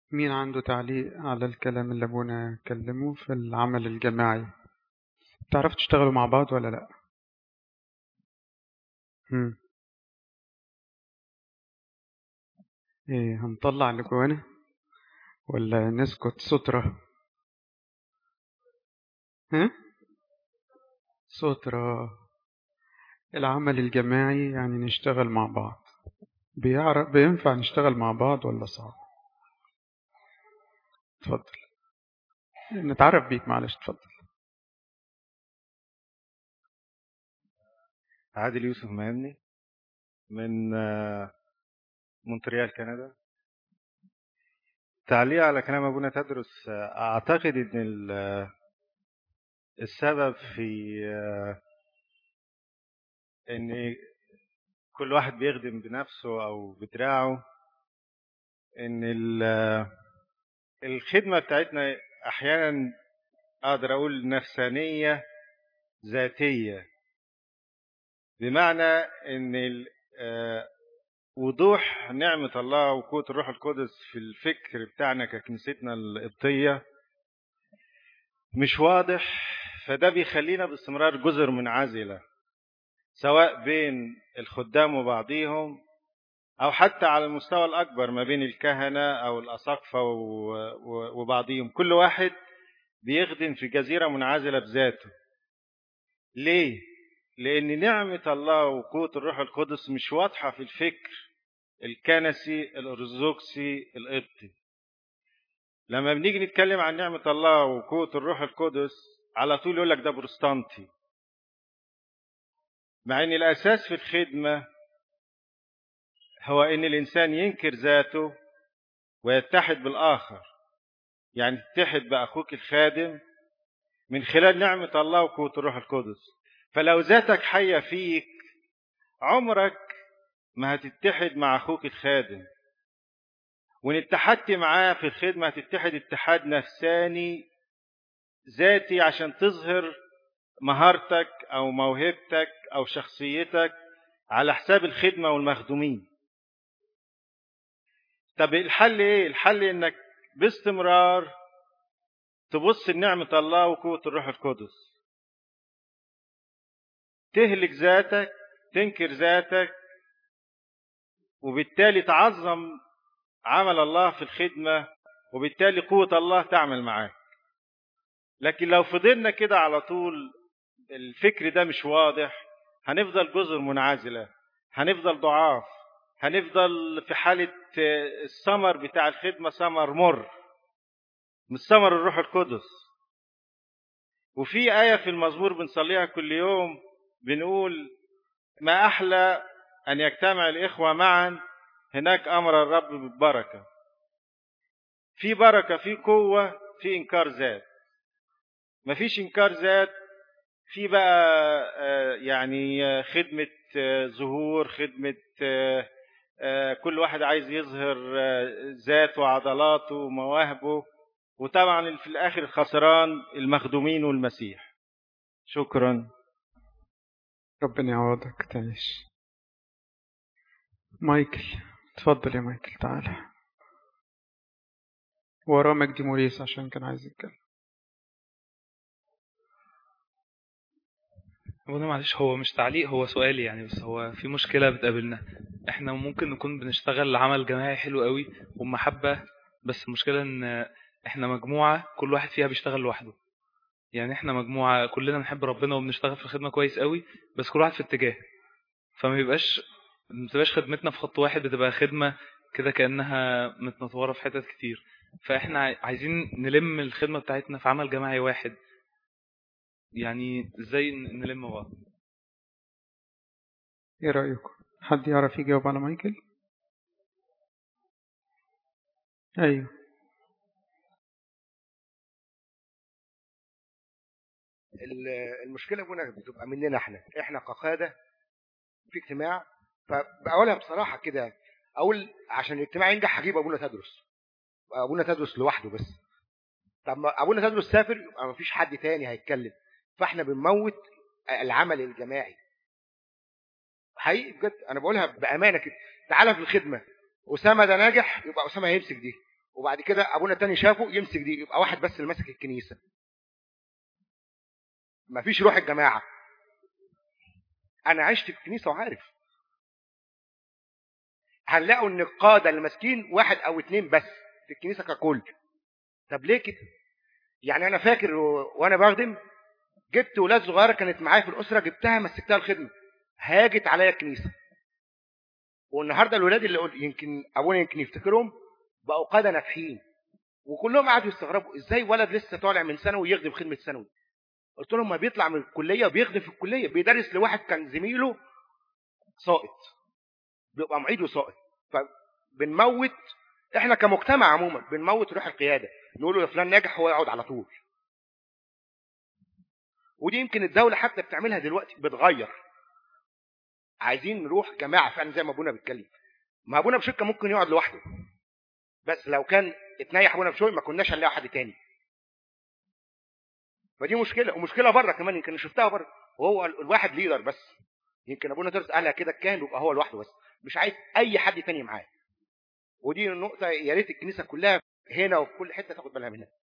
مين عنده تعليق على الكلام اللي ابونا كلمه في العمل الجماعي تعرف تشتغلوا مع بعض ولا لا مم. ايه هنطلع اللي جوانا ولا نسكت سترة ها سترة العمل الجماعي يعني نشتغل مع بعض بيعرف بينفع نشتغل مع بعض ولا صعب اتفضل نتعرف بيك معلش اتفضل عادل يوسف مهمني من آه، مونتريال كندا تعليق على كلام ابونا تدرس آه، اعتقد ان ال- آه، السبب في آه، ان كل واحد بيخدم بنفسه او بدراعه ان ال- آه، الخدمه بتاعتنا احيانا اقدر اقول نفسانيه ذاتيه بمعنى ان ال- آه، وضوح نعمة الله وقوة الروح القدس في الفكر بتاعنا ككنيستنا القبطية مش واضح فده بيخلينا باستمرار جزر منعزلة سواء بين الخدام وبعضيهم أو حتى على المستوى الأكبر ما بين الكهنة أو الأساقفة و- و- وبعضيهم كل واحد بيخدم في جزيرة منعزلة بذاته ليه؟ لأن نعمة الله وقوة الروح القدس مش واضحة في الفكر الكنسي الأرثوذكسي القبطي لما بنيجي نتكلم عن نعمة الله وقوة الروح القدس على طول يقول لك ده بروستانتي مع ان الاساس في الخدمة هو ان الانسان ينكر ذاته ويتحد بالاخر يعني تتحد باخوك الخادم من خلال نعمة الله وقوة الروح القدس فلو ذاتك حية فيك عمرك ما هتتحد مع اخوك الخادم وان اتحدت معاه في الخدمة هتتحد اتحاد نفساني ذاتي عشان تظهر مهارتك او موهبتك او شخصيتك على حساب الخدمة والمخدومين طب الحل ايه الحل انك باستمرار تبص لنعمة الله وقوة الروح القدس تهلك ذاتك تنكر ذاتك وبالتالي تعظم عمل الله في الخدمة وبالتالي قوة الله تعمل معاك لكن لو فضلنا كده على طول الفكر ده مش واضح هنفضل جزر منعزلة هنفضل ضعاف هنفضل في حالة الثمر بتاع الخدمة ثمر مر مش ثمر الروح القدس وفي آية في المزمور بنصليها كل يوم بنقول ما أحلى أن يجتمع الإخوة معا هناك أمر الرب بالبركة في بركة في قوة في إنكار ذات مفيش إنكار ذات في بقى آه، يعني آه، خدمة آه، ظهور خدمة آه، آه، كل واحد عايز يظهر آه، ذاته وعضلاته ومواهبه وطبعا في الآخر الخسران المخدومين والمسيح شكرا ربنا يعوضك تعيش مايكل اتفضل يا مايكل تعالى وراه مجدي موريس عشان كان عايز يتكلم وانا معلش هو مش تعليق هو سؤال يعني بس هو في مشكلة بتقابلنا احنا ممكن نكون بنشتغل عمل جماعي حلو قوي ومحبة بس المشكلة ان احنا مجموعة كل واحد فيها بيشتغل لوحده يعني احنا مجموعة كلنا بنحب ربنا وبنشتغل في الخدمة كويس قوي بس كل واحد في اتجاه فما بيبقاش ما بتبقاش خدمتنا في خط واحد بتبقى خدمة كده كأنها متنطورة في حتت كتير فاحنا عاي- عايزين نلم الخدمة بتاعتنا في عمل جماعي واحد يعني ازاي ن- نلم بعض ايه رأيكم حد يعرف يجاوب على مايكل ايوه ال- المشكله هنا بتبقى مننا احنا احنا كقاده في اجتماع فاولها بصراحه كده اقول عشان الاجتماع ينجح هجيب ابونا تدرس ابونا تدرس لوحده بس طب ما ابونا تدرس سافر يبقى ما فيش حد تاني هيتكلم فاحنا بنموت العمل الجماعي حقيقي بجد انا بقولها بامانه كده تعالى في الخدمه اسامه ده ناجح يبقى اسامه هيمسك دي وبعد كده ابونا التاني شافه يمسك دي يبقى واحد بس اللي ماسك الكنيسه مفيش روح الجماعه انا عشت في الكنيسه وعارف هنلاقوا ان القاده اللي ماسكين واحد او اتنين بس في الكنيسه ككل طب ليه كده يعني انا فاكر و- وانا بخدم جبت ولاد صغيره كانت معايا في الاسره جبتها مسكتها الخدمه هاجت عليا الكنيسه والنهارده الولاد اللي قلت يمكن ابونا يمكن يفتكرهم بقوا قاده ناجحين وكلهم قعدوا يستغربوا ازاي ولد لسه طالع من ثانوي يخدم خدمه ثانوي قلت لهم ما بيطلع من الكليه بيخدم في الكليه بيدرس لواحد كان زميله ساقط بيبقى معيد وساقط فبنموت احنا كمجتمع عموما بنموت روح القياده نقول له يا فلان ناجح هو يقعد على طول ودي يمكن الدوله حتى بتعملها دلوقتي بتغير عايزين نروح جماعه فعلا زي ما ابونا بيتكلم ما ابونا بشكه ممكن يقعد لوحده بس لو كان اتنيح ابونا بشوي ما كناش هنلاقي حد تاني فدي مشكله ومشكله بره كمان يمكن شفتها بره وهو ال- الواحد ليدر بس يمكن ابونا درس قالها كده الكاهن يبقى هو لوحده بس مش عايز اي حد تاني معاه ودي النقطه يا ريت الكنيسه كلها هنا وفي كل حته تاخد بالها منها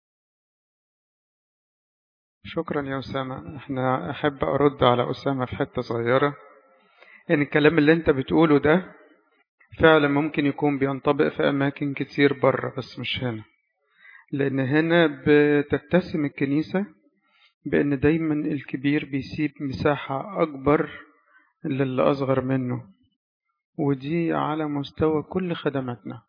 شكرا يا أسامة احنا أحب أرد على أسامة في حتة صغيرة إن الكلام اللي أنت بتقوله ده فعلا ممكن يكون بينطبق في أماكن كتير بره بس مش هنا لأن هنا بتتسم الكنيسة بأن دايما الكبير بيسيب مساحة أكبر للي أصغر منه ودي على مستوى كل خدماتنا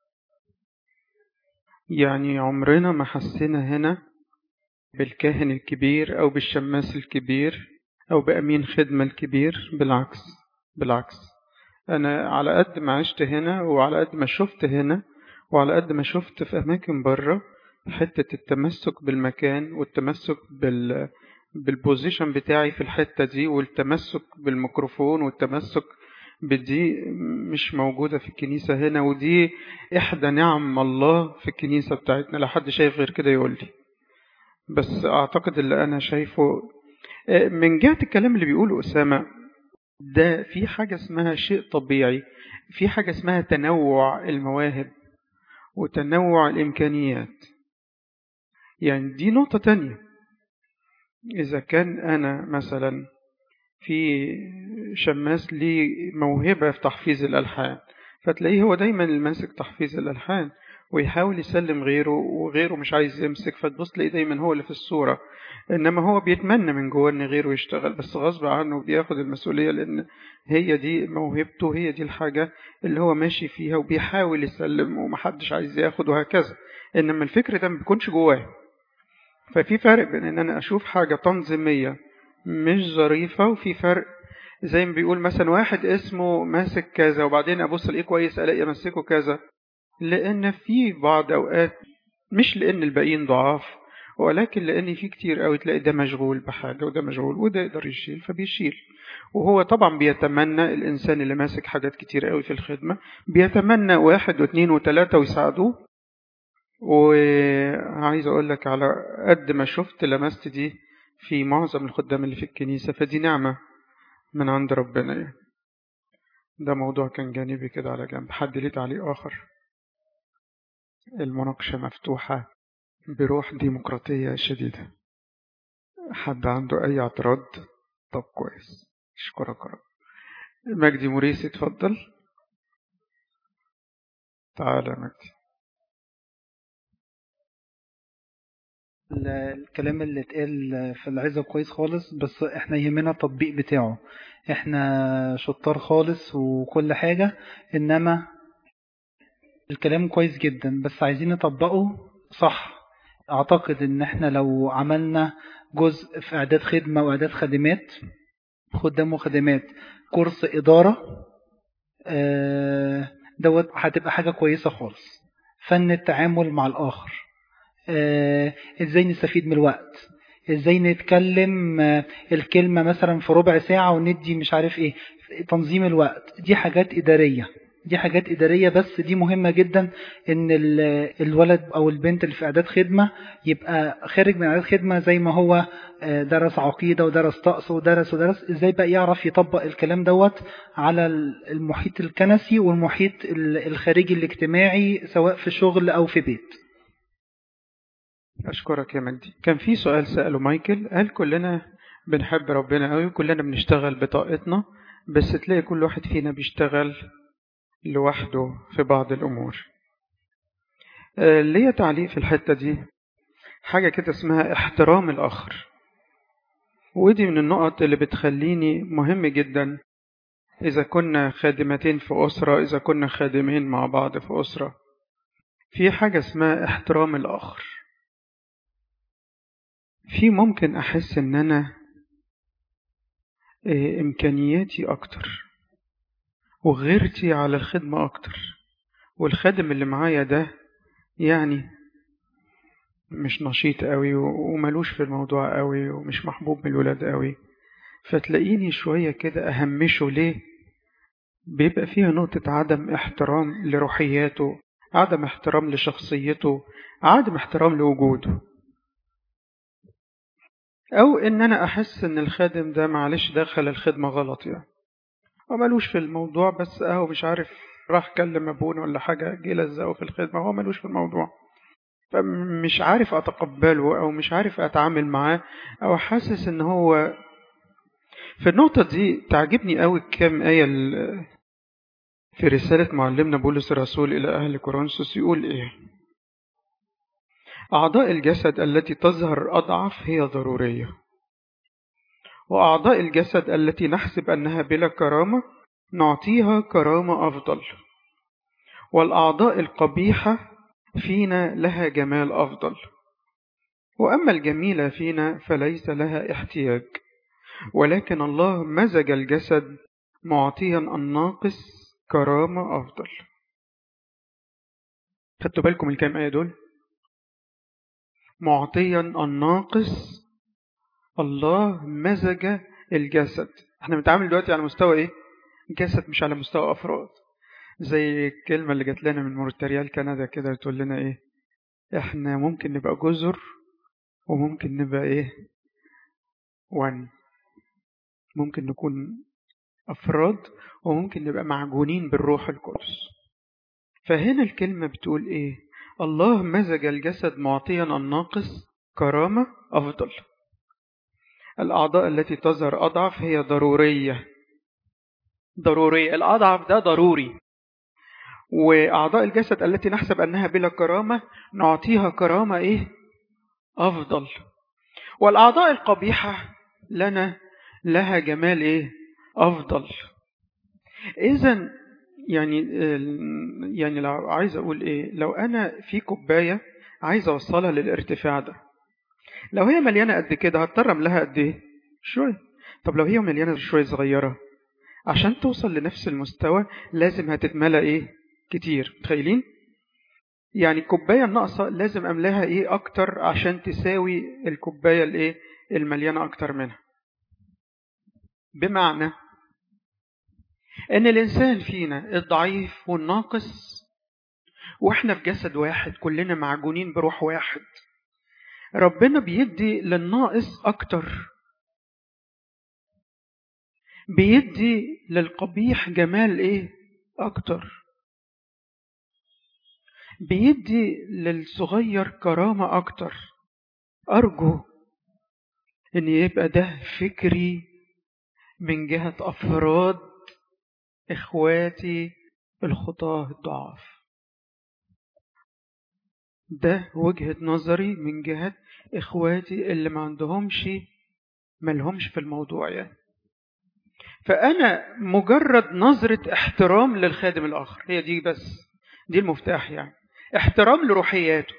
يعني عمرنا ما حسينا هنا بالكاهن الكبير أو بالشماس الكبير أو بأمين خدمة الكبير بالعكس بالعكس أنا على قد ما عشت هنا وعلى قد ما شفت هنا وعلى قد ما شفت في أماكن بره حتة التمسك بالمكان والتمسك بال بالبوزيشن بتاعي في الحتة دي والتمسك بالميكروفون والتمسك بدي مش موجودة في الكنيسة هنا ودي إحدى نعم الله في الكنيسة بتاعتنا لا حد شايف غير كده يقول لي بس أعتقد اللي أنا شايفه من جهة الكلام اللي بيقوله أسامة ده في حاجة اسمها شيء طبيعي في حاجة اسمها تنوع المواهب وتنوع الإمكانيات يعني دي نقطة تانية إذا كان أنا مثلا في شماس ليه موهبة في تحفيظ الألحان فتلاقيه هو دايما اللي ماسك تحفيظ الألحان ويحاول يسلم غيره وغيره مش عايز يمسك فتبص تلاقيه دايما هو اللي في الصورة إنما هو بيتمنى من جوه إن غيره يشتغل بس غصب عنه بياخد المسؤولية لأن هي دي موهبته هي دي الحاجة اللي هو ماشي فيها وبيحاول يسلم ومحدش عايز ياخد وهكذا إنما الفكر ده ما بيكونش جواه ففي فرق بين إن أنا أشوف حاجة تنظيمية مش ظريفة وفي فرق زي ما بيقول مثلا واحد اسمه ماسك كذا وبعدين أبص ألاقيه كويس ألاقي أمسكه كذا لأن في بعض أوقات مش لأن الباقيين ضعاف ولكن لأن في كتير قوي تلاقي ده مشغول بحاجة وده مشغول وده يقدر يشيل فبيشيل وهو طبعا بيتمنى الإنسان اللي ماسك حاجات كتير قوي في الخدمة بيتمنى واحد واثنين وثلاثة ويساعدوه وعايز أقول لك على قد ما شفت لمست دي في معظم الخدام اللي في الكنيسة فدي نعمة من عند ربنا يعني. ده موضوع كان جانبي كده على جنب حد ليه تعليق آخر المناقشة مفتوحة بروح ديمقراطية شديدة حد عنده أي اعتراض طب كويس اشكرك يا رب مجدي موريسي اتفضل تعالى يا مجدي الكلام اللي اتقال في العظة كويس خالص بس احنا يهمنا التطبيق بتاعه احنا شطار خالص وكل حاجة انما الكلام كويس جدا بس عايزين نطبقه صح اعتقد ان احنا لو عملنا جزء في اعداد خدمة واعداد خدمات خدام وخدمات كورس ادارة اه دوت هتبقى حاجة كويسة خالص فن التعامل مع الاخر اه ازاي نستفيد من الوقت ازاي نتكلم اه الكلمة مثلا في ربع ساعة وندي مش عارف ايه تنظيم الوقت دي حاجات ادارية دي حاجات إدارية بس دي مهمة جدا إن الولد أو البنت اللي في إعداد خدمة يبقى خارج من إعداد خدمة زي ما هو درس عقيدة ودرس طقس ودرس ودرس إزاي بقى يعرف يطبق الكلام دوت على المحيط الكنسي والمحيط الخارجي الاجتماعي سواء في شغل أو في بيت أشكرك يا مجدي كان في سؤال سأله مايكل قال كلنا بنحب ربنا قوي كلنا بنشتغل بطاقتنا بس تلاقي كل واحد فينا بيشتغل لوحده في بعض الأمور آه، ليا تعليق في الحتة دي حاجة كده اسمها احترام الآخر ودي من النقط اللي بتخليني مهم جدا إذا كنا خادمتين في أسرة إذا كنا خادمين مع بعض في أسرة في حاجة اسمها احترام الآخر في ممكن أحس إن أنا إيه، إمكانياتي أكتر وغيرتي على الخدمة أكتر والخادم اللي معايا ده يعني مش نشيط قوي وملوش في الموضوع قوي ومش محبوب من الولاد قوي فتلاقيني شوية كده أهمشه ليه بيبقى فيها نقطة عدم احترام لروحياته عدم احترام لشخصيته عدم احترام لوجوده أو إن أنا أحس إن الخادم ده معلش دخل الخدمة غلط يعني وملوش في الموضوع بس أهو مش عارف راح كلم أبونا ولا حاجة جه لزقه في الخدمة هو ملوش في الموضوع فمش عارف أتقبله أو مش عارف أتعامل معاه أو حاسس إن هو في النقطة دي تعجبني قوي كام آية ال- في رسالة معلمنا بولس الرسول إلى أهل كورنثوس يقول إيه أعضاء الجسد التي تظهر أضعف هي ضرورية وأعضاء الجسد التي نحسب أنها بلا كرامة نعطيها كرامة أفضل والأعضاء القبيحة فينا لها جمال أفضل وأما الجميلة فينا فليس لها احتياج ولكن الله مزج الجسد معطيا الناقص كرامة أفضل خدتوا بالكم الكام آية دول معطيا الناقص الله مزج الجسد احنا بنتعامل دلوقتي على مستوى ايه جسد مش على مستوى افراد زي الكلمة اللي جات لنا من مونتريال كندا كده بتقول لنا ايه احنا ممكن نبقى جزر وممكن نبقى ايه وان ممكن نكون افراد وممكن نبقى معجونين بالروح القدس فهنا الكلمة بتقول ايه الله مزج الجسد معطيا الناقص كرامة أفضل الأعضاء التي تظهر أضعف هي ضرورية ضرورية الأضعف ده ضروري وأعضاء الجسد التي نحسب أنها بلا كرامة نعطيها كرامة إيه أفضل والأعضاء القبيحة لنا لها جمال إيه أفضل إذا يعني يعني لو عايز أقول إيه لو أنا في كوباية عايز أوصلها للارتفاع ده لو هي مليانة قد كده هضطر أملاها قد إيه؟ شوية طب لو هي مليانة شوية صغيرة عشان توصل لنفس المستوى لازم هتتملى إيه؟ كتير متخيلين؟ يعني الكوباية الناقصة لازم أملاها إيه أكتر عشان تساوي الكوباية الإيه؟ المليانة أكتر منها بمعنى ان الانسان فينا الضعيف والناقص واحنا في جسد واحد كلنا معجونين بروح واحد ربنا بيدي للناقص اكتر بيدي للقبيح جمال ايه اكتر بيدي للصغير كرامة اكتر ارجو ان يبقى ده فكري من جهة افراد إخواتي الخطاة الضعاف ده وجهة نظري من جهة إخواتي اللي ما عندهمش ملهمش في الموضوع يعني فأنا مجرد نظرة احترام للخادم الآخر هي دي بس دي المفتاح يعني احترام لروحياته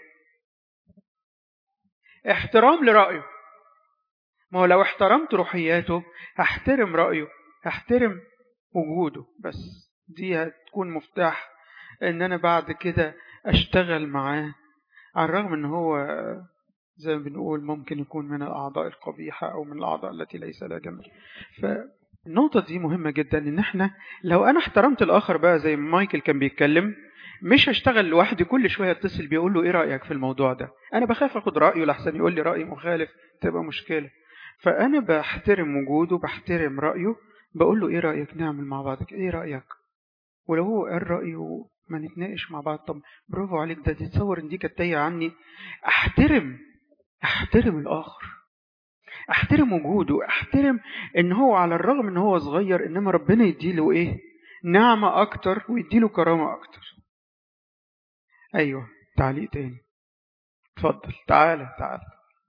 احترام لرأيه ما هو لو احترمت روحياته هحترم رأيه هحترم وجوده بس دي هتكون مفتاح ان انا بعد كده اشتغل معاه على الرغم ان هو زي ما بنقول ممكن يكون من الاعضاء القبيحه او من الاعضاء التي ليس لها جمال فالنقطه دي مهمه جدا ان احنا لو انا احترمت الاخر بقى زي ما مايكل كان بيتكلم مش هشتغل لوحدي كل شويه اتصل بيقول له ايه رايك في الموضوع ده انا بخاف اخد رايه لحسن يقول لي راي مخالف تبقى مشكله فانا بحترم وجوده بحترم رايه بقول له ايه رايك نعمل مع بعض ايه رايك ولو هو قال رايه ما نتناقش مع بعض طب برافو عليك ده تتصور ان دي كانت تايه عني احترم احترم الآخر احترم وجوده احترم ان هو على الرغم ان هو صغير انما ربنا يديله ايه نعمة اكتر ويديله كرامة اكتر ايوه تعليق تاني اتفضل تعالى تعالى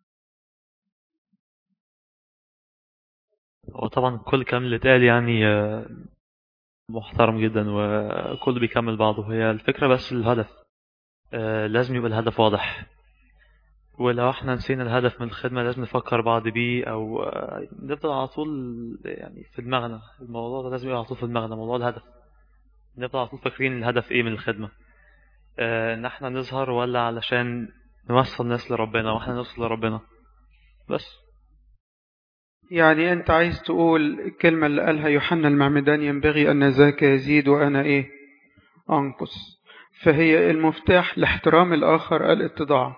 هو طبعا كل الكلام اللي اتقال يعني آه، محترم جدا وكله بيكمل بعضه هي الفكرة بس الهدف آه، لازم يبقى الهدف واضح ولو احنا نسينا الهدف من الخدمة لازم نفكر بعض بيه او آه، نفضل على طول يعني في دماغنا الموضوع ده لازم يبقى على طول في دماغنا موضوع الهدف نفضل على طول فاكرين الهدف ايه من الخدمة آه، ان احنا نظهر ولا علشان نوصل ناس لربنا واحنا نوصل لربنا بس يعني انت عايز تقول الكلمة اللي قالها يوحنا المعمدان ينبغي ان ذاك يزيد وانا ايه انقص فهي المفتاح لاحترام الاخر الاتضاع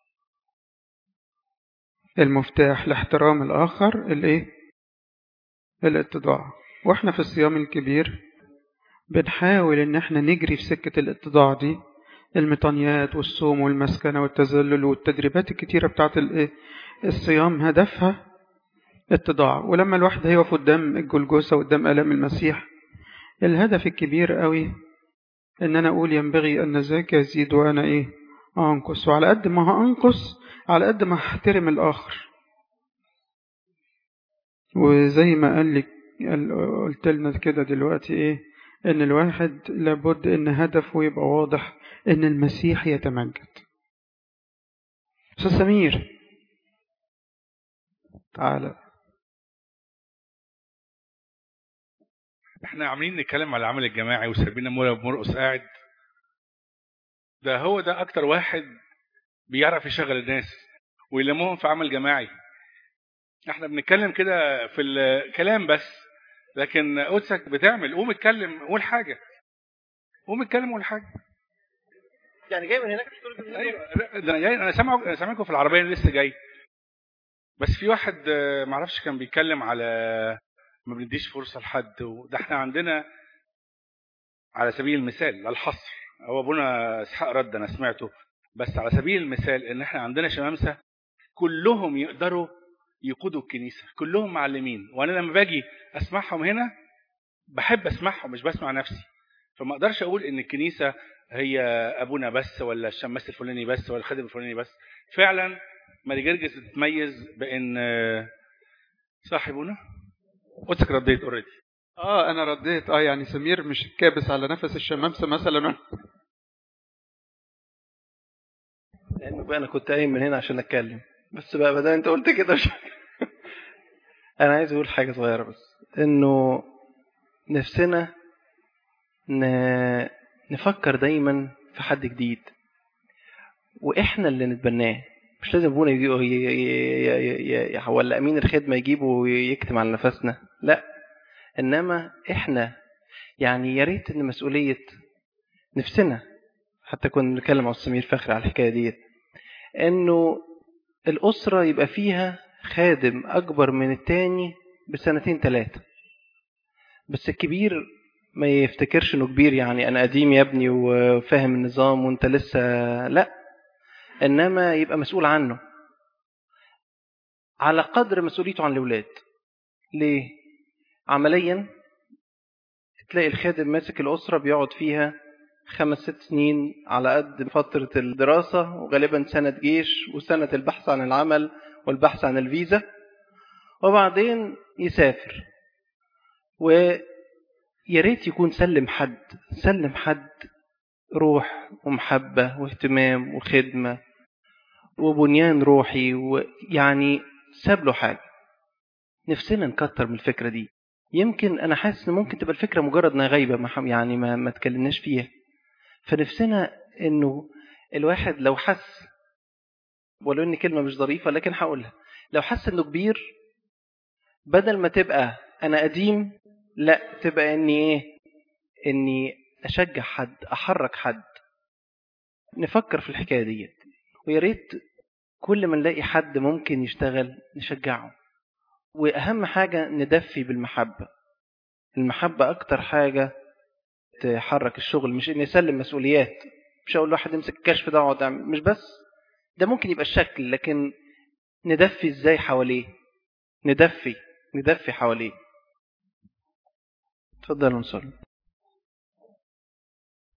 المفتاح لاحترام الاخر الايه الاتضاع واحنا في الصيام الكبير بنحاول ان احنا نجري في سكة الاتضاع دي المطانيات والصوم والمسكنة والتذلل والتدريبات الكتيرة بتاعت الايه الصيام هدفها اتضاع ولما الواحد هيقف قدام الجلجوسة قدام آلام المسيح الهدف الكبير قوي ان انا اقول ينبغي ان ذاك يزيد وانا ايه انقص وعلى قد ما هانقص على قد ما هحترم الاخر وزي ما قال لك قال- قلت لنا كده دلوقتي ايه ان الواحد لابد ان هدفه يبقى واضح ان المسيح يتمجد استاذ سمير تعالى احنا عاملين نتكلم على العمل الجماعي وسايبين مولا مرقص قاعد ده هو ده اكتر واحد بيعرف يشغل الناس ويلمهم في عمل جماعي احنا بنتكلم كده في الكلام بس لكن قدسك بتعمل قوم اتكلم قول حاجه قوم اتكلم قول حاجه يعني جاي من هناك ايوه لا، ده انا جاي انا سامع انا سامعكم في العربيه أنا لسه جاي بس في واحد آه، معرفش كان بيتكلم على ما بنديش فرصه لحد وده احنا عندنا على سبيل المثال لا الحصر هو ابونا اسحاق رد انا سمعته بس على سبيل المثال ان احنا عندنا شمامسه كلهم يقدروا يقودوا الكنيسه كلهم معلمين وانا لما باجي اسمعهم هنا بحب اسمعهم مش بسمع نفسي فما اقدرش اقول ان الكنيسه هي ابونا بس ولا الشماس الفلاني بس ولا الخادم الفلاني بس فعلا ماري جرجس تتميز بان آه، صح يا ابونا قلتك رديت اوريدي اه انا رديت اه يعني سمير مش كابس على نفس الشمامسه مثلا لأنه بقى أنا كنت قايم من هنا عشان أتكلم بس بقى بدل أنت قلت كده مش أنا عايز أقول حاجة صغيرة بس إنه نفسنا ن... نفكر دايما في حد جديد وإحنا اللي نتبناه مش لازم ابونا يجي ي- ي- ي- ي- ولا امين الخدمه يجيبه ويكتم على نفسنا لا انما احنا يعني يا ريت ان مسؤوليه نفسنا حتى كنا بنتكلم مع السمير فخري على الحكايه ديت انه الاسره يبقى فيها خادم اكبر من التاني بسنتين ثلاثه بس الكبير ما يفتكرش انه كبير يعني انا قديم يا ابني وفاهم النظام وانت لسه لا انما يبقى مسؤول عنه على قدر مسؤوليته عن الاولاد ليه عمليا تلاقي الخادم ماسك الاسره بيقعد فيها خمس ست سنين على قد فترة الدراسة وغالبا سنة جيش وسنة البحث عن العمل والبحث عن الفيزا وبعدين يسافر ويا ريت يكون سلم حد سلم حد روح ومحبة واهتمام وخدمة وبنيان روحي ويعني ساب له حاجة نفسنا نكتر من الفكرة دي يمكن أنا حاسس إن ممكن تبقى الفكرة مجرد إنها غايبة ما حم- يعني ما, ما تكلمناش فيها فنفسنا إنه الواحد لو حس ولو إن كلمة مش ظريفة لكن هقولها لو حس إنه كبير بدل ما تبقى أنا قديم لا تبقى إني إيه إني أشجع حد أحرك حد نفكر في الحكاية ديت ويا ريت كل ما نلاقي حد ممكن يشتغل نشجعه واهم حاجه ندفي بالمحبه المحبه اكتر حاجه تحرك الشغل مش اني اسلم مسؤوليات مش اقول لواحد امسك الكشف ده واقعد اعمل مش بس ده ممكن يبقى الشكل لكن ندفي ازاي حواليه ندفي ندفي حواليه اتفضلوا نصلي